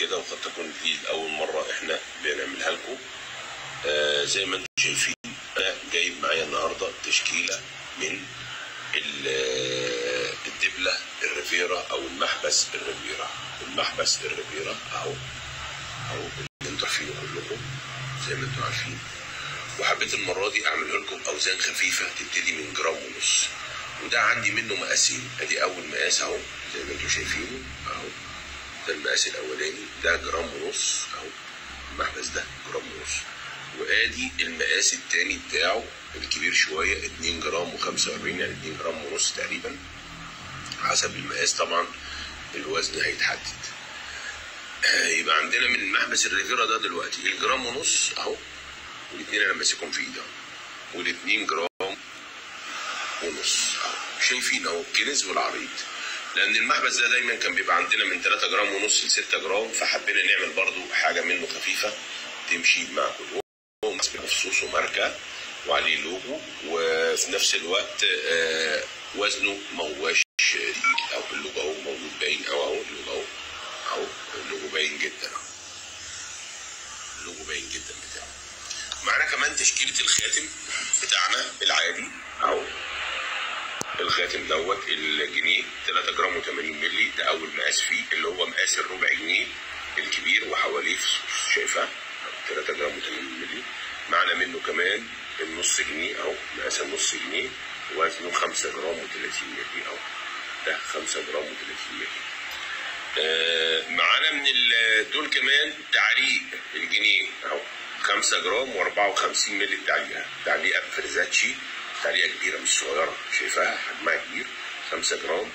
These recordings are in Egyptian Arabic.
كده وقد تكون دي اول مره احنا بنعملها لكم آه زي ما انتم شايفين انا جايب معايا النهارده تشكيله من ال- الدبله الريفيرا او المحبس الريفيرا المحبس الريفيرا اهو اهو اللي انتوا عارفينه كلكم زي ما انتوا عارفين وحبيت المره دي اعمله لكم اوزان خفيفه تبتدي من جرام ونص وده عندي منه مقاسين ادي اول مقاس اهو زي ما انتوا شايفينه اهو ده المقاس الاولاني ده جرام ونص اهو المحبس ده جرام ونص وادي المقاس التاني بتاعه الكبير شويه 2 جرام و45 يعني 2 جرام ونص تقريبا حسب المقاس طبعا الوزن هيتحدد آه، يبقى عندنا من محبس الريفيرا ده دلوقتي الجرام ونص اهو والاثنين انا ماسكهم في ايدي اهو والاثنين جرام ونص اهو شايفين اهو الكنز والعريض لان المحبس ده دايما كان بيبقى عندنا من 3 جرام ونص ل 6 جرام فحبينا نعمل برضو حاجه منه خفيفه تمشي مع كل هو ماسك مخصوص وماركه وعليه لوجو وفي نفس الوقت آه، وزنه ما هواش تقيل او اللوجو اهو موجود باين اهو اهو اللوجو اهو اهو اللوجو باين جدا اهو اللوجو باين جدا بتاعه معانا كمان تشكيله الخاتم بتاعنا العادي اهو الخاتم دوت الجنيه 3 جرام و80 مللي ده اول مقاس فيه اللي هو مقاس الربع جنيه الكبير وحواليه فصوص شايفها 3 جرام و80 مللي معانا منه كمان النص جنيه اهو مقاس النص جنيه وزنه 5 جرام و30 مللي اهو ده 5 جرام و30 مللي آه، معانا من ال- دول كمان تعليق الجنيه اهو 5 جرام و54 مللي التعليقه تعليقه بفرزاتشي تعليقه كبيره مش صغيره شايفاها حجمها كبير 5 جرام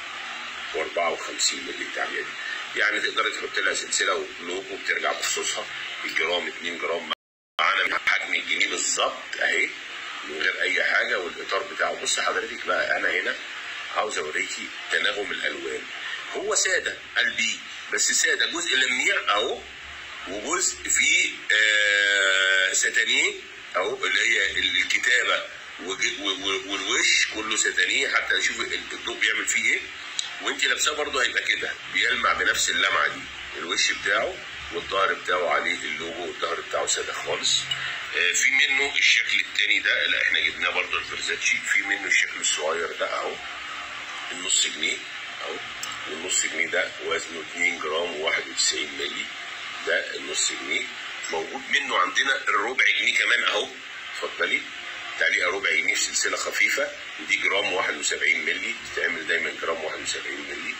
و54 مللي التعليقه دي يعني تقدر تحط لها سلسله ولوجو بترجع بخصوصها الجرام 2 جرام معانا من حجم الجنيه بالظبط اهي من غير اي حاجه والاطار بتاعه بص حضرتك بقى انا هنا عاوز اوريكي تناغم الالوان هو ساده قلبي بس ساده جزء لميع اهو وجزء فيه آه ستانيه اهو اللي هي الكتابه وج- و- و- والوش كله ستانيه حتى نشوف الضوء بيعمل فيه ايه وانت لابساه برضه هيبقى كده بيلمع بنفس اللمعه دي الوش بتاعه والظهر بتاعه عليه اللوجو والظهر بتاعه ساده خالص آه، في منه الشكل التاني ده اللي احنا جبناه برضه الفرزاتشي في منه الشكل الصغير ده اهو النص جنيه اهو والنص جنيه ده وزنه 2 جرام و91 مللي ده النص جنيه موجود منه عندنا الربع جنيه كمان اهو اتفضلي تعليقه ربع جنيه في سلسله خفيفه ودي جرام 71 مللي بتتعمل دايما جرام 71 مللي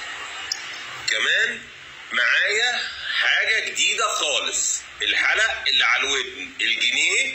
كمان معايا حاجه جديده خالص الحلق اللي على الودن الجنيه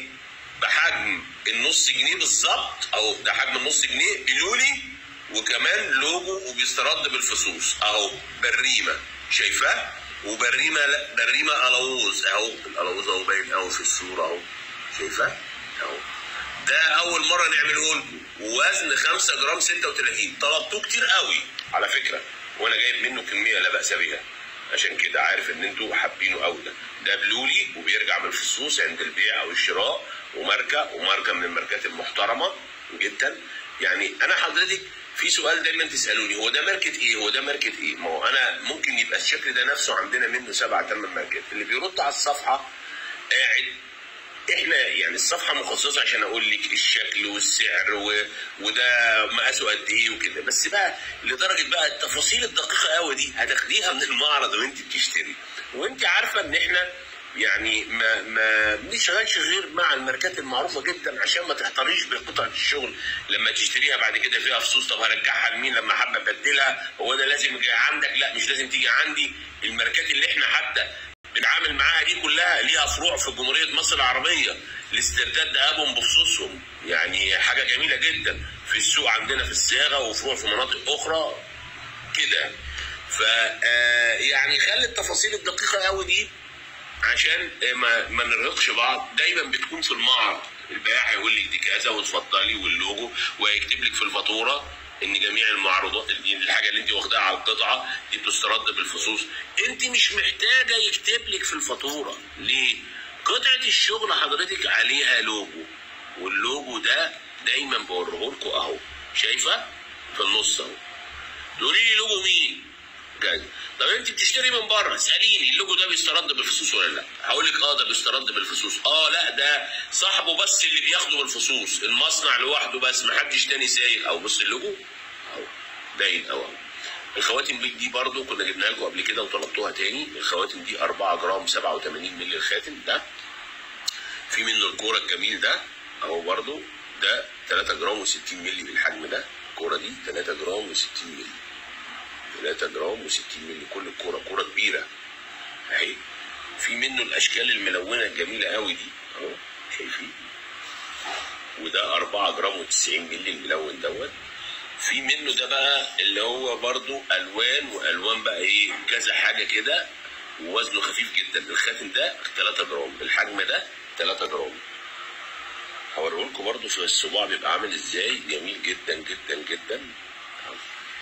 بحجم النص جنيه بالظبط او ده حجم النص جنيه بلولي وكمان لوجو وبيسترد بالفصوص اهو بريمه شايفاه وبريمه لا بريمه الوز اهو الالوز اهو باين قوي في الصوره اهو شايفاه اهو ده اول مره نعمله لكم ووزن 5 جرام 36 طلبتوه كتير قوي على فكره وانا جايب منه كميه لا باس بها عشان كده عارف ان انتوا حابينه قوي ده ده بلولي وبيرجع من الفصوص عند البيع او الشراء وماركه وماركه من الماركات المحترمه جدا يعني انا حضرتك في سؤال دايما تسالوني هو ده ماركه ايه هو ده ماركه ايه ما هو انا ممكن يبقى الشكل ده نفسه عندنا منه سبع ثمان ماركات اللي بيرد على الصفحه قاعد احنا يعني الصفحه مخصصه عشان اقول لك الشكل والسعر و... وده مقاسه قد ايه وكده بس بقى لدرجه بقى التفاصيل الدقيقه قوي دي هتاخديها من المعرض وانت بتشتري وانت عارفه ان احنا يعني ما ما بنشتغلش غير مع الماركات المعروفه جدا عشان ما تحتريش بقطعه الشغل لما تشتريها بعد كده فيها فصوص طب هرجعها لمين لما حابه ابدلها هو ده لازم يجي عندك لا مش لازم تيجي عندي الماركات اللي احنا حتى بنتعامل معاها دي كلها ليها فروع في جمهوريه مصر العربيه لاسترداد ذهبهم بفصوصهم يعني حاجه جميله جدا في السوق عندنا في الصياغه وفروع في مناطق اخرى كده ف آه، يعني خلي التفاصيل الدقيقه قوي دي عشان ما ما نرهقش بعض دايما بتكون في المعرض البائع هيقول لك دي كذا وتفضلي واللوجو وهيكتب لك في الفاتوره ان جميع المعروضات دي الحاجه اللي انت واخداها على القطعه دي بتسترد بالفصوص انت مش محتاجه يكتب لك في الفاتوره ليه قطعه الشغل حضرتك عليها لوجو واللوجو ده دايما بوريه لكم اهو شايفه في النص اهو تقولي لي لوجو مين كذا طب انت بتشتري من بره اساليني اللوجو ده بيسترد بالفصوص ولا لا هقول لك اه ده بيسترد بالفصوص اه لا ده صاحبه بس اللي بياخده بالفصوص المصنع لوحده بس ما حدش تاني سايق او بص اللوجو اهو باين اهو الخواتم بيك دي برضو كنا جبناها لكم قبل كده وطلبتوها تاني الخواتم دي 4 جرام 87 مللي الخاتم ده في منه الكوره الجميل ده اهو برضو ده 3 جرام و60 مللي بالحجم ده الكوره دي 3 جرام و60 مللي 3 جرام و60 مللي كل الكوره كوره كبيره اهي في منه الاشكال الملونه الجميله قوي دي اهو شايفين وده 4 جرام و90 مللي الملون دوت في منه ده بقى اللي هو برضو الوان والوان بقى ايه كذا حاجه كده ووزنه خفيف جدا الخاتم ده 3 جرام الحجم ده 3 جرام هوريه لكم برضو في الصباع بيبقى عامل ازاي جميل جدا جدا جدا أهو.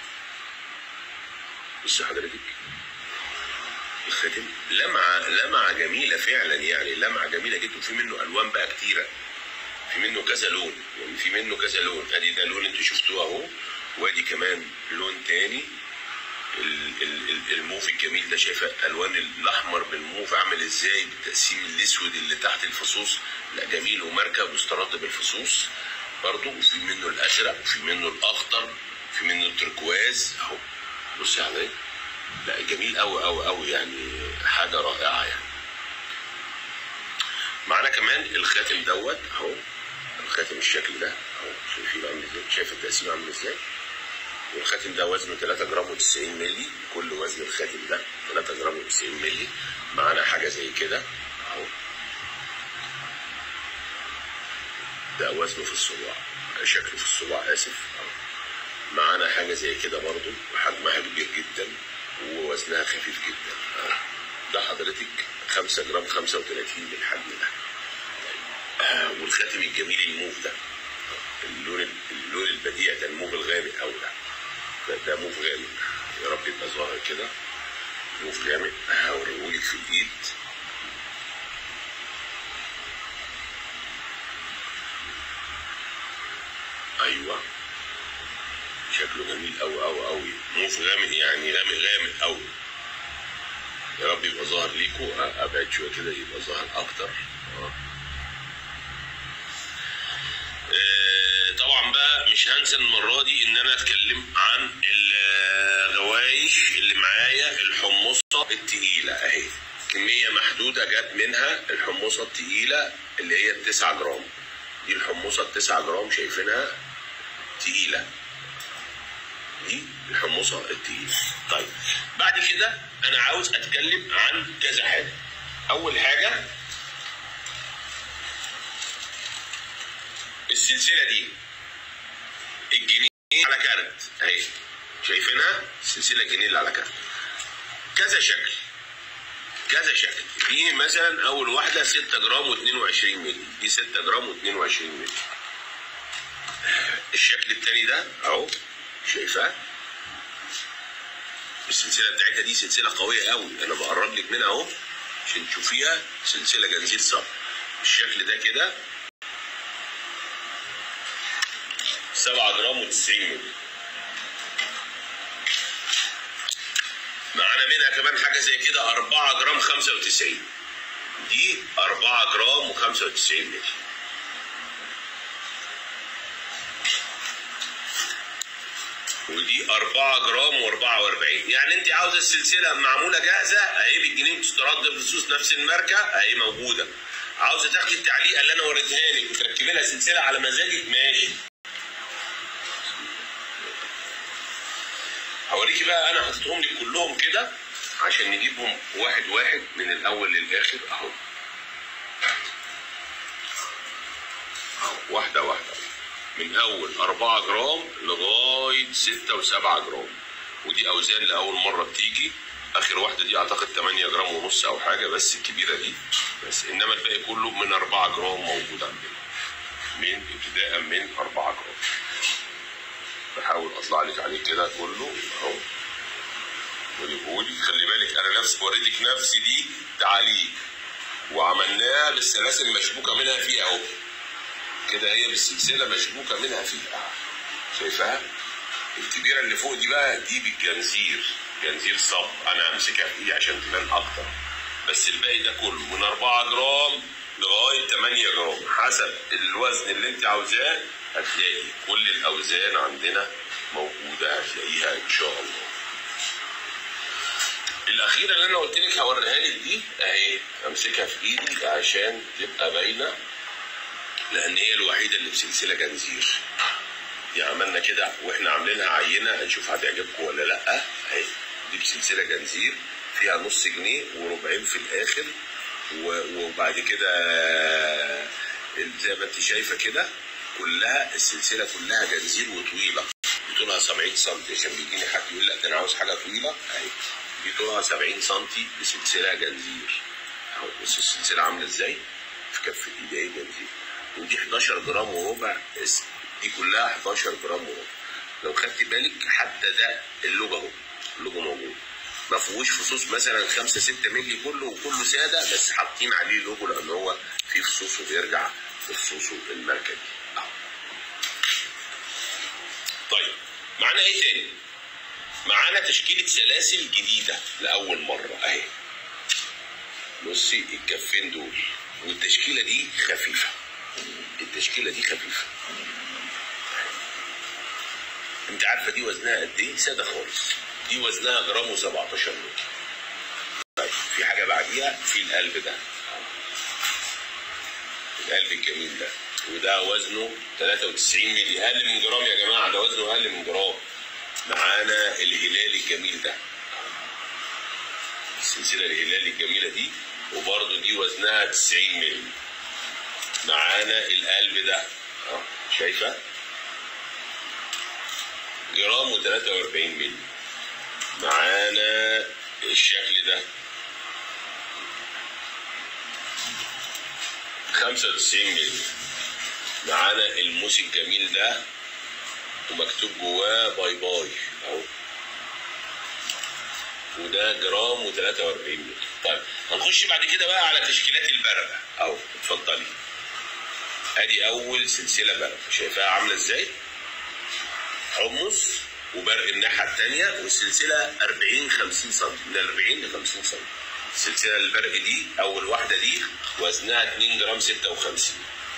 بص حضرتك الخاتم لمعه لمعه جميله فعلا يعني لمعه جميله جدا وفي منه الوان بقى كتيره في منه كذا لون يعني في منه كذا لون ادي ده لون انتوا شفتوه اهو وادي كمان لون تاني ال- ال- ال- الموف الجميل ده شايفه الوان الاحمر بالموف عامل ازاي بالتقسيم الاسود اللي تحت الفصوص لا جميل ومركب واسترد بالفصوص برضو وفي منه الازرق وفي منه الاخضر في منه التركواز اهو بص يا حضرتك لا جميل قوي قوي قوي يعني حاجه رائعه يعني معانا كمان الخاتم دوت اهو الخاتم الشكل ده اهو شايفين عامل ازاي شايف التقسيم عامل ازاي والخاتم ده وزنه 3 جرام و90 مللي كل وزن الخاتم ده 3 جرام و90 مللي معانا حاجه زي كده اهو ده وزنه في الصباع شكله في الصباع اسف اهو معانا حاجه زي كده برضو وحجمها كبير جدا ووزنها خفيف جدا اهو ده حضرتك 5 جرام 35 بالحجم ده آه، والخاتم الجميل الموف ده اللون اللون البديع ده الموف الغامق قوي ده ده, ده موف غامق يا رب يبقى ظاهر كده موف غامق هوريهولك في الايد ايوه شكله جميل قوي قوي قوي موف غامق يعني غامق غامق قوي يا رب يبقى ظاهر ليكوا أ- ابعد شويه كده يبقى ظاهر اكتر آه. آه، طبعا بقى مش هنسى المره دي ان انا اتكلم عن الغوايش اللي معايا الحمصه التقيله اهي كميه محدوده جت منها الحمصه التقيله اللي هي التسعة جرام دي الحمصه التسعة جرام شايفينها تقيله دي الحمصه التقيله طيب بعد كده انا عاوز اتكلم عن كذا حاجه اول حاجه السلسله دي الجنيه على كارت اهي شايفينها السلسله الجنيه اللي على كارت كذا شكل كذا شكل دي مثلا اول واحده 6 جرام و22 مللي دي 6 جرام و22 مللي الشكل التاني ده اهو شايفاه السلسله بتاعتها دي سلسله قويه قوي انا بقرب لك منها اهو عشان تشوفيها سلسله جنزير صب الشكل ده كده 7 جرام و90 مللي معانا منها كمان حاجه زي كده 4 جرام 95 دي 4 جرام و95 مللي ودي 4 جرام و44 يعني انت عاوزه السلسله معموله جاهزه اهي بالجنيه بتسترد بخصوص نفس الماركه اهي موجوده عاوزه تاخدي التعليقه اللي انا وريتها لك وتركبي لها سلسله على مزاجك ماشي هوريكي بقى انا حطيتهم لك كلهم كده عشان نجيبهم واحد واحد من الاول للاخر اهو اهو واحده واحده من اول 4 جرام لغايه 6 و7 جرام ودي اوزان لاول مره بتيجي اخر واحده دي اعتقد 8 جرام ونص او حاجه بس الكبيره دي بس انما الباقي كله من 4 جرام موجود عندنا من ابتداء من 4 جرام بحاول اطلع لك عليه كده كله اهو ولي خلي بالك انا نفسي وريتك نفسي دي تعاليق وعملناها بالسلاسل مشبوكه منها فيها اهو كده هي بالسلسله مشبوكه منها فيها شايفاها الكبيره اللي فوق دي بقى دي بالجنزير جنزير صب انا همسكها في ايدي عشان تبان اكتر بس الباقي ده كله من 4 جرام لغايه 8 جرام حسب الوزن اللي انت عاوزاه هتلاقي كل الاوزان عندنا موجوده هتلاقيها ان شاء الله الاخيره اللي انا قلت لك هوريها لك دي اهي امسكها في ايدي عشان تبقى باينه لان هي الوحيده اللي بسلسله جنزير دي عملنا كده واحنا عاملينها عينه هنشوف هتعجبكم ولا لا اهي دي بسلسله جنزير فيها نص جنيه وربعين في الاخر و- وبعد كده زي ما انت شايفه كده كلها السلسله كلها جنزير وطويله دي طولها 70 سم عشان بيجيني حد يقول لك انا عاوز حاجه طويله اهي دي طولها 70 سم بسلسله جنزير اهو بص السلسله عامله ازاي في كف ايدي اهي جنزير ودي 11 جرام وربع اس- دي كلها 11 جرام وربع لو خدت بالك حتى ده اللوجو اهو اللوجو موجود ما فيهوش فصوص مثلا 5 6 مللي كله وكله ساده بس حاطين عليه لوجو لان هو فيه فصوص وبيرجع لفصوصه الماركه دي اهو طيب معانا ايه تاني؟ معانا تشكيلة سلاسل جديدة لأول مرة أهي بصي الكفين دول والتشكيلة دي خفيفة التشكيلة دي خفيفة انت عارفة دي وزنها قد ايه؟ سادة خالص دي وزنها جرام و17 مللي طيب في حاجة بعديها في القلب ده القلب الجميل ده وده وزنه 93 مللي اقل من جرام يا جماعه ده وزنه اقل من جرام معانا الهلال الجميل ده السلسله الهلال الجميله دي وبرضه دي وزنها 90 مللي معانا القلب ده اه شايفه جرام و43 مللي معانا الشكل ده 95 مللي معانا الموس الجميل ده ومكتوب جواه باي باي اهو وده جرام و43 مللي طيب هنخش بعد كده بقى على تشكيلات البرقه اهو اتفضلي ادي اول سلسله برقه شايفاها عامله ازاي حمص وبرق الناحيه الثانيه والسلسله 40 50 سم من 40 ل 50 سم السلسله البرق دي اول واحده دي وزنها 2 جرام 56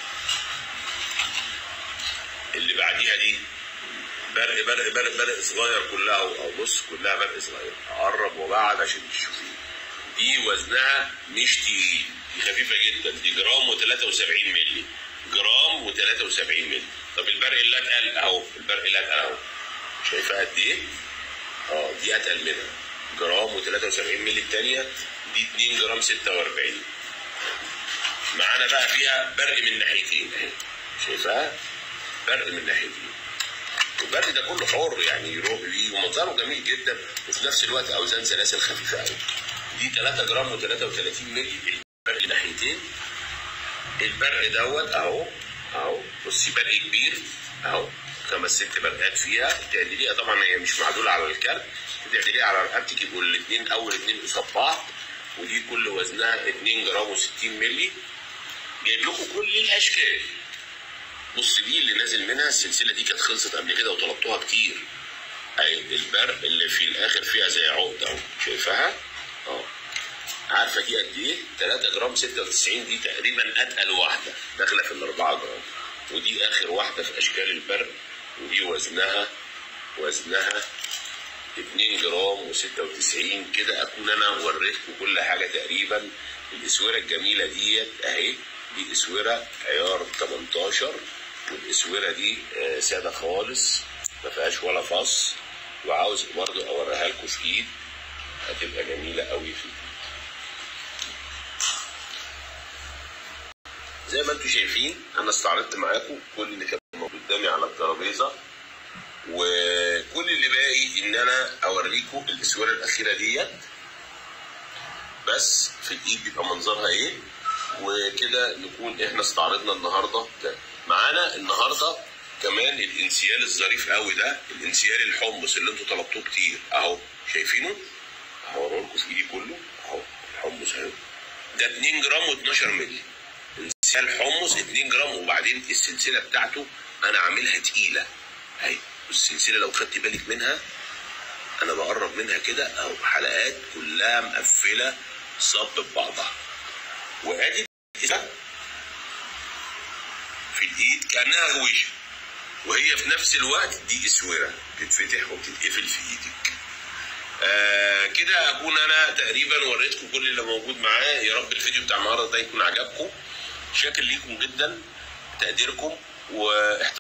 اللي بعديها دي برق برق برق برق صغير كلها او بص كلها برق صغير اقرب وابعد عشان تشوفيه دي وزنها مش تقيل دي خفيفه جدا دي جرام و73 مللي جرام و73 مللي طب البرق اللي اتقل اهو البرق اللي اتقل اهو شايفها قد ايه؟ اه دي اتقل منها جرام و73 مللي الثانيه دي 2 جرام 46 معانا بقى فيها برق من ناحيتين اهي شايفها؟ برق من ناحيتين والبرق ده كله حر يعني يروح بيه ومنظره جميل جدا وفي نفس الوقت اوزان سلاسل خفيفه قوي دي 3 جرام و33 مللي البرق ناحيتين البرق دوت اهو اهو بصي برق كبير اهو خمس ست برقات فيها تعدليها طبعا هي مش معدوله على الكارت تعدليها على رقبتك يبقوا الاثنين اول اثنين قصاد بعض ودي كل وزنها 2 جرام و60 مللي جايب لكم كل الاشكال بص دي اللي نازل منها السلسله دي كانت خلصت قبل كده وطلبتوها كتير اهي البرق اللي في الاخر فيها زي عقد اهو شايفاها؟ اه عارفه دي قد ايه؟ 3 جرام 96 دي تقريبا اتقل واحده داخله في ال 4 جرام ودي اخر واحده في اشكال البرق ودي وزنها وزنها 2 جرام و96 كده اكون انا وريتكم كل حاجه تقريبا الاسوره الجميله ديت اهي دي اسوره عيار 18 والاسوره دي آه، ساده خالص ما فيهاش ولا فص وعاوز برضو اوريها لكم في ايد هتبقى جميله قوي في ايد زي ما انتم شايفين انا استعرضت معاكم كل اللي كان موجود قدامي على الترابيزه وكل اللي باقي ان انا اوريكم الاسوره الاخيره ديت بس في الايد بيبقى منظرها ايه وكده نكون احنا استعرضنا النهارده ده معانا النهارده كمان الانسيال الظريف قوي ده الانسيال الحمص اللي انتوا طلبتوه كتير اهو شايفينه هوريه لكم في ايدي كله اهو الحمص اهو ده 2 جرام و12 مللي انسيال حمص 2 جرام وبعدين السلسله بتاعته انا عاملها تقيله اهي السلسله لو خدت بالك منها انا بقرب منها كده اهو حلقات كلها مقفله صب ببعضها وادي في الايد كانها غويشه وهي في نفس الوقت دي اسوره بتتفتح وبتتقفل في ايدك آه كده اكون انا تقريبا وريتكم كل اللي موجود معاه يا رب الفيديو بتاع النهارده ده يكون عجبكم شاكر ليكم جدا تقديركم واحترام